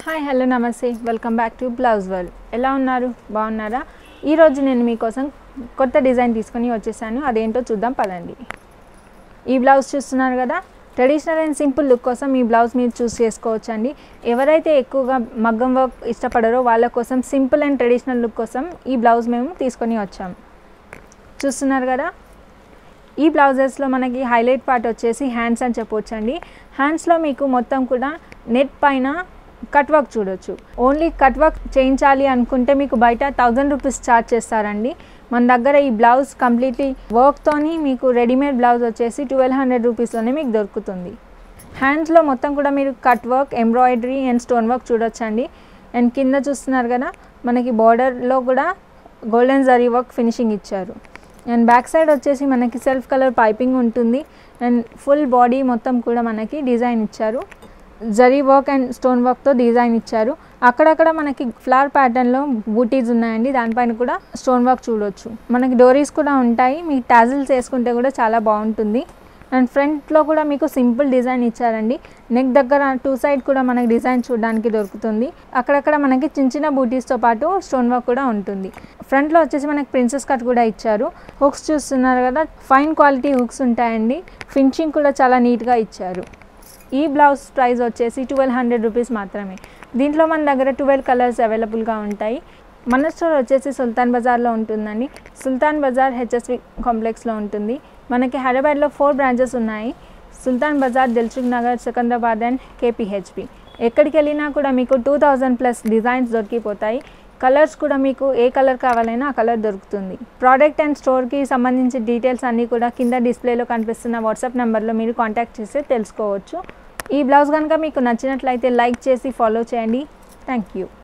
hi hello నమస్తే welcome back to blouse world ఎలా ఉన్నారు బాగున్నారా ఈరోజు నేను మీకోసం కొత్త డిజైన్ తీసుకొని వచ్చేసాను అదేంటో చూద్దాం పదండి ఈ బ్లౌజ్ చూస్తున్నారు కదా ట్రెడిషనల్ అండ్ సింపుల్ లుక్ కోసం ఈ బ్లౌజ్ మీరు చూస్ చేసుకోవచ్చు అండి ఎవరైతే ఎక్కువగా మగ్గం వర్క్ ఇష్టపడరో వాళ్ళ కోసం సింపుల్ అండ్ ట్రెడిషనల్ లుక్ కోసం ఈ బ్లౌజ్ మేము తీసుకొని వచ్చాము చూస్తున్నారు కదా ఈ బ్లౌజెస్లో మనకి హైలైట్ పార్ట్ వచ్చేసి హ్యాండ్స్ అని చెప్పొచ్చండి హ్యాండ్స్లో మీకు మొత్తం కూడా నెట్ పైన కట్ వర్క్ చూడొచ్చు ఓన్లీ కట్ వర్క్ చేయించాలి అనుకుంటే మీకు బయట థౌజండ్ రూపీస్ ఛార్జ్ చేస్తారండి మన దగ్గర ఈ బ్లౌజ్ కంప్లీట్లీ వర్క్తోని మీకు రెడీమేడ్ బ్లౌజ్ వచ్చేసి ట్వెల్వ్ హండ్రెడ్ రూపీస్లోనే మీకు దొరుకుతుంది హ్యాండ్స్లో మొత్తం కూడా మీరు cut work embroidery and stone work చూడొచ్చండి అండ్ కింద చూస్తున్నారు కదా మనకి బార్డర్లో కూడా గోల్డెన్ జరీ వర్క్ ఫినిషింగ్ ఇచ్చారు అండ్ బ్యాక్ సైడ్ వచ్చేసి మనకి సెల్ఫ్ కలర్ పైపింగ్ ఉంటుంది అండ్ ఫుల్ బాడీ మొత్తం కూడా మనకి డిజైన్ ఇచ్చారు జరీ వర్క్ అండ్ స్టోన్ వర్క్తో డిజైన్ ఇచ్చారు అక్కడక్కడ మనకి ఫ్లవర్ ప్యాటర్న్లో బూటీస్ ఉన్నాయండి దానిపైన కూడా స్టోన్ వర్క్ చూడొచ్చు మనకి డోరీస్ కూడా ఉంటాయి మీ టాజిల్స్ వేసుకుంటే కూడా చాలా బాగుంటుంది అండ్ ఫ్రంట్లో కూడా మీకు సింపుల్ డిజైన్ ఇచ్చారండి నెక్ దగ్గర టూ సైడ్ కూడా మనకి డిజైన్ చూడడానికి దొరుకుతుంది అక్కడక్కడ మనకి చిన్న చిన్న బూటీస్తో పాటు స్టోన్ వర్క్ కూడా ఉంటుంది ఫ్రంట్లో వచ్చేసి మనకి ప్రిన్సెస్ కట్ కూడా ఇచ్చారు హుక్స్ చూస్తున్నారు కదా ఫైన్ క్వాలిటీ హుక్స్ ఉంటాయండి ఫినిషింగ్ కూడా చాలా నీట్గా ఇచ్చారు ఈ బ్లౌజ్ ప్రైస్ వచ్చేసి ట్వెల్వ్ హండ్రెడ్ రూపీస్ మాత్రమే దీంట్లో మన దగ్గర ట్వెల్వ్ కలర్స్ అవైలబుల్గా ఉంటాయి మన స్టోర్ వచ్చేసి సుల్తాన్ బజార్లో ఉంటుందండి సుల్తాన్ బజార్ హెచ్ఎస్వి కాంప్లెక్స్లో ఉంటుంది మనకి హైదరాబాద్లో ఫోర్ బ్రాంచెస్ ఉన్నాయి సుల్తాన్ బజార్ దిల్సుఖ్ నగర్ సికంద్రాబాద్ అండ్ కేపీహెచ్పి ఎక్కడికి వెళ్ళినా కూడా మీకు టూ థౌజండ్ ప్లస్ డిజైన్స్ దొరికిపోతాయి కలర్స్ కూడా మీకు ఏ కలర్ కావాలైనా ఆ కలర్ దొరుకుతుంది ప్రోడక్ట్ అండ్ స్టోర్కి సంబంధించి డీటెయిల్స్ అన్నీ కూడా కింద డిస్ప్లేలో కనిపిస్తున్న వాట్సాప్ నెంబర్లో మీరు కాంటాక్ట్ చేస్తే తెలుసుకోవచ్చు ఈ బ్లౌజ్ కనుక మీకు నచ్చినట్లయితే లైక్ చేసి ఫాలో చేయండి థ్యాంక్ యూ